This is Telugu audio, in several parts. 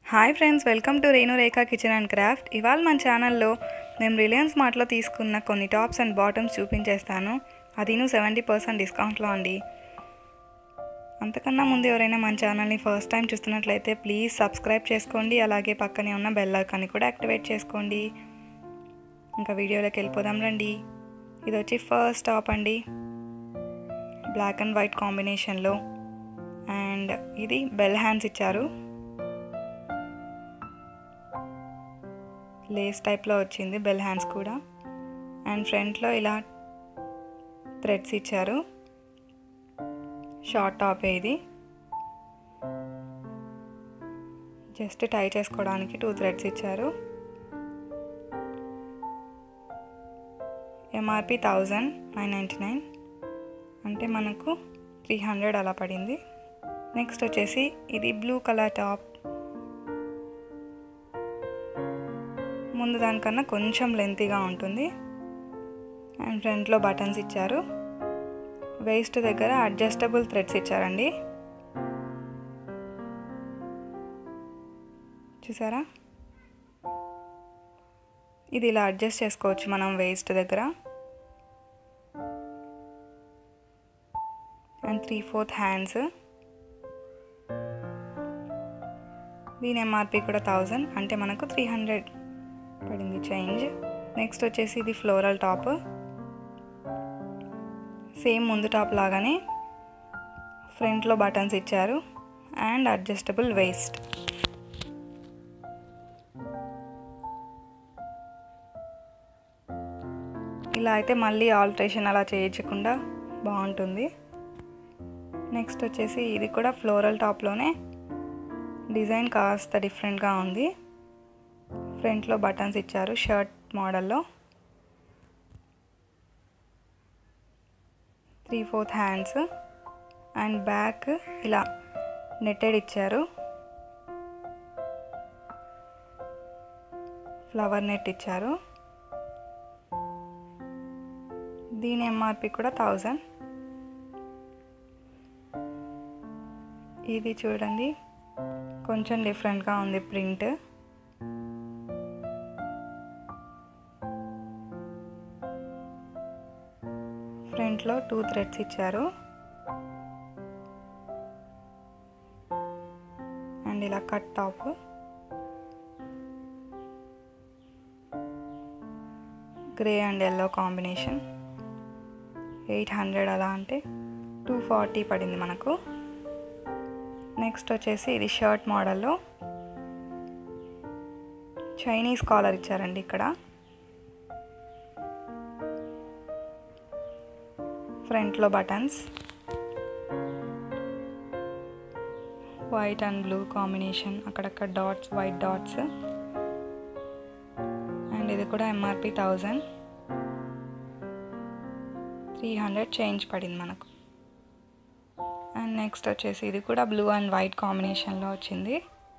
hi friends welcome to Renu Rekha kitchen and craft ఇవాళ మన ఛానల్లో మేము రిలయన్స్ మార్ట్లో తీసుకున్న కొన్ని టాప్స్ అండ్ బాటమ్స్ చూపించేస్తాను అదిను సెవెంటీ పర్సెంట్ డిస్కౌంట్లో అండి అంతకన్నా ముందు ఎవరైనా మన ఛానల్ని ఫస్ట్ టైం చూస్తున్నట్లయితే ప్లీజ్ సబ్స్క్రైబ్ చేసుకోండి అలాగే పక్కనే ఉన్న బెల్ ఐకాన్ని కూడా యాక్టివేట్ చేసుకోండి ఇంకా వీడియోలోకి వెళ్ళిపోదాం రండి ఇది వచ్చి ఫస్ట్ టాప్ అండి బ్లాక్ అండ్ వైట్ కాంబినేషన్లో అండ్ ఇది బెల్ హ్యాండ్స్ ఇచ్చారు లేస్ టైప్లో వచ్చింది బెల్ హ్యాండ్స్ కూడా అండ్ ఫ్రంట్లో ఇలా థ్రెడ్స్ ఇచ్చారు షార్ట్ టాప్ ఇది జస్ట్ టై చేసుకోవడానికి టూ థ్రెడ్స్ ఇచ్చారు MRP thousand nine ninety nine అంటే మనకు త్రీ హండ్రెడ్ అలా పడింది నెక్స్ట్ వచ్చేసి ఇది బ్లూ కలర్ టాప్ ముందు దానికన్నా కొంచెం లెంతీగా ఉంటుంది అండ్ ఫ్రంట్లో బటన్స్ ఇచ్చారు వేస్ట్ దగ్గర అడ్జస్టబుల్ థ్రెడ్స్ ఇచ్చారండి చూసారా ఇది ఇలా అడ్జస్ట్ చేసుకోవచ్చు మనం వేస్ట్ దగ్గర అండ్ త్రీ ఫోర్త్ హ్యాండ్స్ దీని ఎంఆర్పి కూడా థౌజండ్ అంటే మనకు త్రీ హండ్రెడ్ పడింది చేంజ్ నెక్స్ట్ వచ్చేసి ఇది ఫ్లోరల్ టాప్ సేమ్ ముందు టాప్ లాగానే ఫ్రంట్లో బటన్స్ ఇచ్చారు అండ్ అడ్జస్టబుల్ వేస్ట్ ఇలా అయితే మళ్ళీ ఆల్ట్రేషన్ అలా చేయించకుండా బాగుంటుంది నెక్స్ట్ వచ్చేసి ఇది కూడా ఫ్లోరల్ టాప్లోనే డిజైన్ కాస్త డిఫరెంట్గా ఉంది ఫ్రంట్లో బటన్స్ ఇచ్చారు షర్ట్ మోడల్లో three fourth hands and back ఇలా నెట్టెడ్ ఇచ్చారు ఫ్లవర్ నెట్ ఇచ్చారు దీని ఎంఆర్పి కూడా థౌజండ్ ఇది చూడండి కొంచెం డిఫరెంట్గా ఉంది ప్రింట్ ఫ్రంట్లో టూ థ్రెడ్స్ ఇచ్చారు అండ్ ఇలా cut top grey and yellow combination eight hundred అలా అంటే టూ ఫార్టీ పడింది మనకు నెక్స్ట్ వచ్చేసి ఇది షర్ట్ మోడల్లో చైనీస్ కాలర్ ఇచ్చారండి ఇక్కడ ఫ్రంట్లో buttons white and blue combination అక్కడక్కడ డాట్స్ వైట్ డాట్స్ అండ్ ఇది కూడా MRP thousand three hundred change పడింది మనకు అండ్ నెక్స్ట్ వచ్చేసి ఇది కూడా బ్లూ అండ్ వైట్ కాంబినేషన్లో వచ్చింది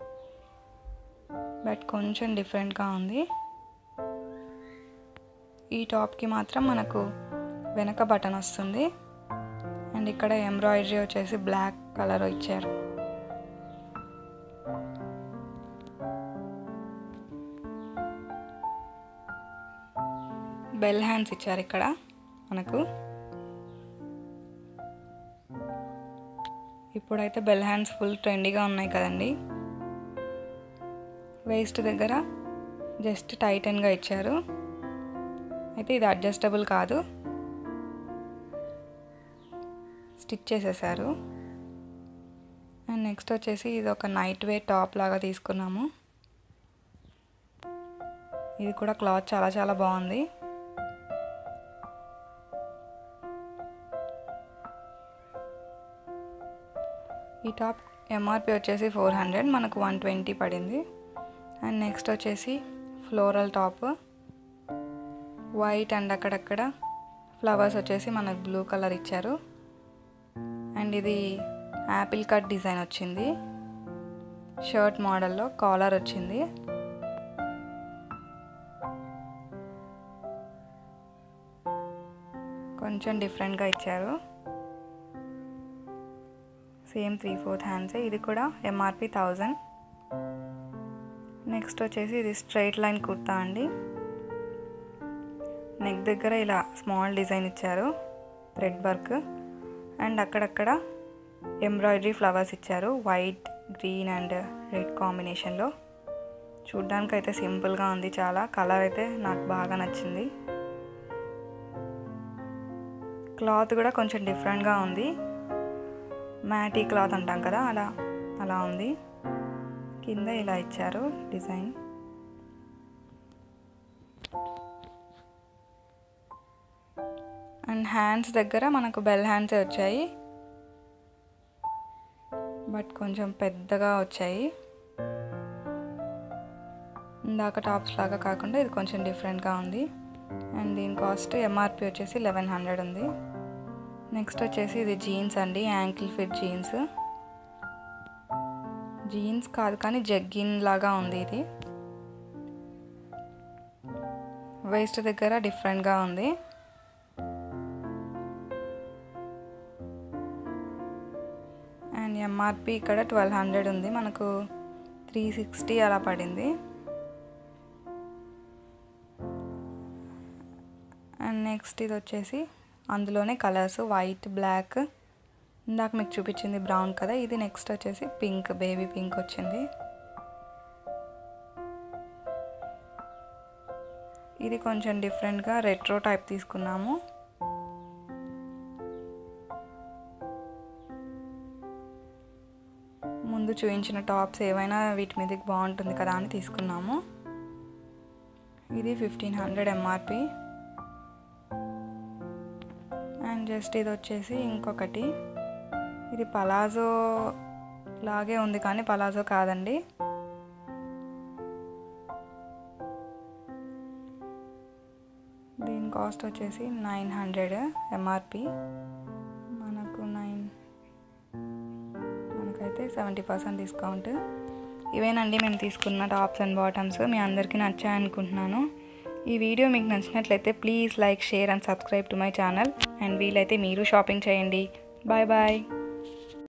బట్ కొంచెం డిఫరెంట్గా ఉంది ఈ టాప్కి మాత్రం మనకు వెనక బటన్ వస్తుంది అండ్ ఇక్కడ ఎంబ్రాయిడరీ వచ్చేసి బ్లాక్ కలర్ ఇచ్చారు బెల్ హ్యాండ్స్ ఇచ్చారు ఇక్కడ మనకు ఇప్పుడైతే బెల్ హ్యాండ్స్ ఫుల్ ట్రెండీగా ఉన్నాయి కదండి వేస్ట్ దగ్గర జస్ట్ టైటన్గా ఇచ్చారు అయితే ఇది అడ్జస్టబుల్ కాదు స్టిచ్ చేసేసారు అండ్ నెక్స్ట్ వచ్చేసి ఇది ఒక నైట్ వేర్ టాప్ లాగా తీసుకున్నాము ఇది కూడా క్లాత్ చాలా చాలా బాగుంది ఈ టాప్ ఎంఆర్పి వచ్చేసి ఫోర్ హండ్రెడ్ మనకు వన్ ట్వంటీ పడింది అండ్ నెక్స్ట్ వచ్చేసి ఫ్లోరల్ టాప్ వైట్ అండ్ అక్కడక్కడ ఫ్లవర్స్ వచ్చేసి మనకు బ్లూ కలర్ ఇచ్చారు అండ్ ఇది యాపిల్ కట్ డిజైన్ వచ్చింది షర్ట్ మోడల్లో కాలర్ వచ్చింది కొంచెం డిఫరెంట్గా ఇచ్చారు సేమ్ త్రీ ఫోర్త్ హ్యాండ్స్ ఇది కూడా ఎంఆర్పి థౌజండ్ నెక్స్ట్ వచ్చేసి ఇది స్ట్రైట్ లైన్ కుర్తా అండి నెక్ దగ్గర ఇలా స్మాల్ డిజైన్ ఇచ్చారు థ్రెడ్ వర్క్ అండ్ అక్కడక్కడ ఎంబ్రాయిడరీ ఫ్లవర్స్ ఇచ్చారు వైట్ గ్రీన్ అండ్ రెడ్ కాంబినేషన్లో చూడ్డానికి అయితే సింపుల్గా ఉంది చాలా కలర్ అయితే నాకు బాగా నచ్చింది క్లాత్ కూడా కొంచెం డిఫరెంట్గా ఉంది మ్యాటీ క్లాత్ అంటాం కదా అలా అలా ఉంది కింద ఇలా ఇచ్చారు డిజైన్ అండ్ హ్యాండ్స్ దగ్గర మనకు బెల్ హ్యాండ్సే వచ్చాయి బట్ కొంచెం పెద్దగా వచ్చాయి ఇందాక టాప్స్ లాగా కాకుండా ఇది కొంచెం డిఫరెంట్గా ఉంది అండ్ దీని కాస్ట్ ఎంఆర్పి వచ్చేసి లెవెన్ హండ్రెడ్ ఉంది నెక్స్ట్ వచ్చేసి ఇది జీన్స్ అండి యాంకిల్ ఫిట్ జీన్స్ జీన్స్ కాదు కానీ జగ్గిన్ లాగా ఉంది ఇది వేస్ట్ దగ్గర డిఫరెంట్గా ఉంది అండ్ ఎంఆర్పి ఇక్కడ ట్వెల్వ్ హండ్రెడ్ ఉంది మనకు త్రీ సిక్స్టీ అలా పడింది అండ్ నెక్స్ట్ ఇది వచ్చేసి అందులోనే కలర్స్ వైట్ బ్లాక్ ఇందాక మీకు చూపించింది బ్రౌన్ కదా ఇది నెక్స్ట్ వచ్చేసి పింక్ బేబీ పింక్ వచ్చింది ఇది కొంచెం డిఫరెంట్గా రెట్రో టైప్ తీసుకున్నాము ముందు చూపించిన టాప్స్ ఏవైనా వీటి మీదకి బాగుంటుంది కదా అని తీసుకున్నాము ఇది fifteen hundred MRP and just ఇది వచ్చేసి ఇంకొకటి ఇది పలాజో లాగే ఉంది కానీ పలాజో కాదండి దీని కాస్ట్ వచ్చేసి నైన్ హండ్రెడ్ ఎంఆర్పి మనకు నైన్ మనకైతే సెవెంటీ పర్సెంట్ డిస్కౌంట్ ఇవేనండి మేము తీసుకున్న టాప్స్ అండ్ బాటమ్స్ మీ అందరికీ నచ్చాయనుకుంటున్నాను ఈ వీడియో మీకు నచ్చినట్లయితే please like share and subscribe to my channel and వీలైతే మీరు షాపింగ్ చేయండి బాయ్ బాయ్